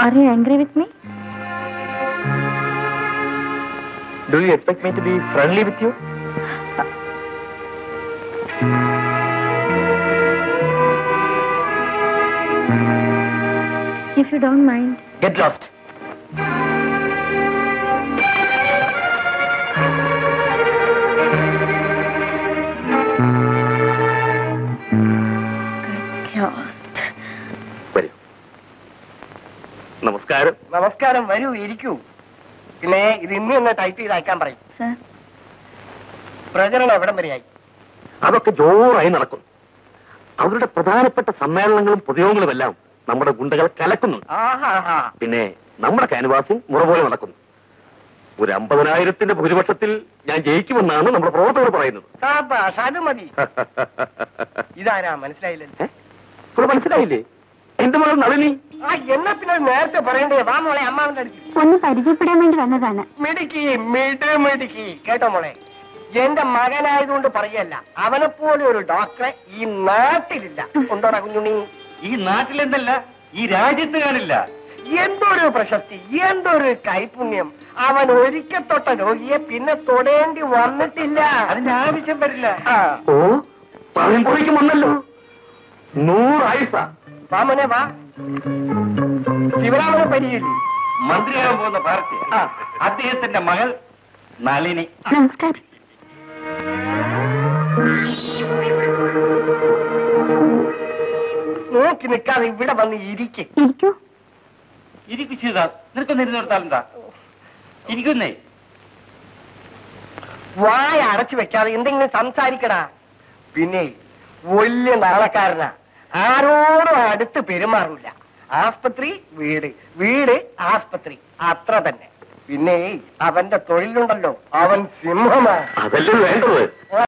Are you angry with me? Do you expect me to be friendly with you? If you don't mind. Get lost. Get lost. വരൂ നമസ്കാരം നമസ്കാരം വരൂ ഇരിക്കൂ പിന്നെ ഇത് ഇന്ന് തന്നെ ടൈപ്പ് ചെയ്ത് അയക്കാൻ പറയും Sir, പ്രചരണം എവിടം വരെയായി അതൊക്കെ ജോറായി നടക്കുന്നു അവരുടെ പ്രധാനപ്പെട്ട സമ്മേളനങ്ങളും പൊതുയോഗങ്ങളും എല്ലാം നമ്മുടെ ഗുണ്ടകൾ കലക്കുന്നുണ്ട് ആഹാ പിന്നെ നമ്മുടെ കാൻവാസിംഗ് മുറ പോലെ നടക്കുന്നു ഒരു അമ്പതിനായിരത്തിന്റെ ഭൂരിപക്ഷത്തിൽ ഞാൻ ജയിക്കുമെന്നാണ് നമ്മുടെ പ്രവർത്തകർ പറയുന്നത് സാബാഷ് അത് മതി ഇതാരാ മനസ്സിലായില്ലല്ലോ ഏ? ഇപ്പോൾ മനസ്സിലായില്ലേ എന്റെ മകൾ നളിനി ആ എന്നാ പിന്നെ അത് നേരത്തെ പറയണ്ടേ വാ മോളെ അമ്മാവന്റെ അടുത്ത് ഒന്ന് പരിചയപ്പെടാൻ വേണ്ടി വന്നതാണ് മിടുക്കി മിട് മിടുക്കി കേട്ടോ മോളെ എന്റെ മകനായതുകൊണ്ട് പറയല്ല അവനെ പോലെ ഒരു ഡോക്ടറെ ഈ നാട്ടിലില്ല ഉണ്ടോടാ കുഞ്ഞുണ്ണി ഈ നാട്ടിലെന്തല്ല ഈ രാജ്യത്ത് കാണില്ല എന്തൊരു പ്രശസ്തി എന്തൊരു കൈപുണ്യം അവൻ ഒരിക്കൽ തൊട്ട രോഗിയെ പിന്നെ തൊടേണ്ടി വന്നിട്ടില്ല അതിന്റെ ആവശ്യം വരില്ല ആ, ഓ പറയുമ്പോഴേക്കും വന്നല്ലോ നൂറായുസ വാമനെ വാ ശിവരാമനെ പരിചയില്ലേ മന്ത്രിയാകാൻ പോകുന്ന പാർട്ടി ആ. അദ്ദേഹത്തിന്റെ മകൾ നളിനി നമസ്കാരം നോക്കി നിൽക്കാതെ ഇവിടെ വന്ന് ഇരിക്കും ഇരിക്കൂ ഇരിക്കു ചെയ്താ നിനക്കൊന്ന് ഇരുന്നിടത്താലെന്താ ഇരിക്കുന്നേ വായ അടച്ചു വെക്കാതെ എന്തെങ്കിലും സംസാരിക്കടാ പിന്നെ വലിയ നാളക്കാരനാ ആരോടും അടുത്ത് പെരുമാറില്ല ആസ്പത്രി വീട് വീട് ആസ്പത്രി അത്ര തന്നെ പിന്നെ അവന്റെ തൊഴിലുണ്ടല്ലോ അവൻ സിംഹമാ അതല്ലേ വേണ്ടത്